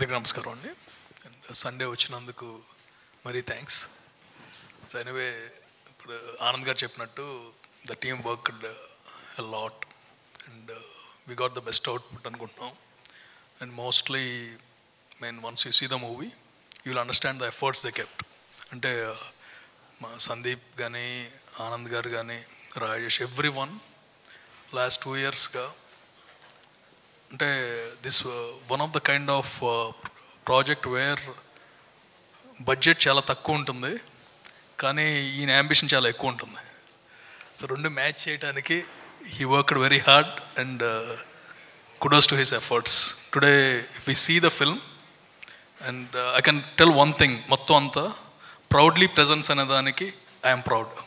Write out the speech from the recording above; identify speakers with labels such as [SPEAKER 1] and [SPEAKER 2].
[SPEAKER 1] అందరికీ నమస్కారం అండి అండ్ సండే వచ్చినందుకు మరీ థ్యాంక్స్ సో ఎనివే ఇప్పుడు ఆనంద్ గారు చెప్పినట్టు the team worked lot and we got the best output అనుకుంటున్నాం and mostly main ones you see the movie you will understand the efforts the kept అంటే uh, మా సందీప్ కానీ ఆనంద్ గారు కానీ Rajesh everyone last two ఇయర్స్గా అంటే this one of the kind of project where budget చాలా తక్కువ ఉంటుంది కానీ ఈయన అంబిషన్ చాలా ఎక్కువ ఉంటుంది సో రెండు మ్యాచ్ చేయడానికి he worked very hard and kudos to his efforts today if we see the film and I can tell one thing మొత్తం అంతా ప్రౌడ్లీ ప్రెజెన్స్ అనే దానికి ఐఎమ్ ప్రౌడ్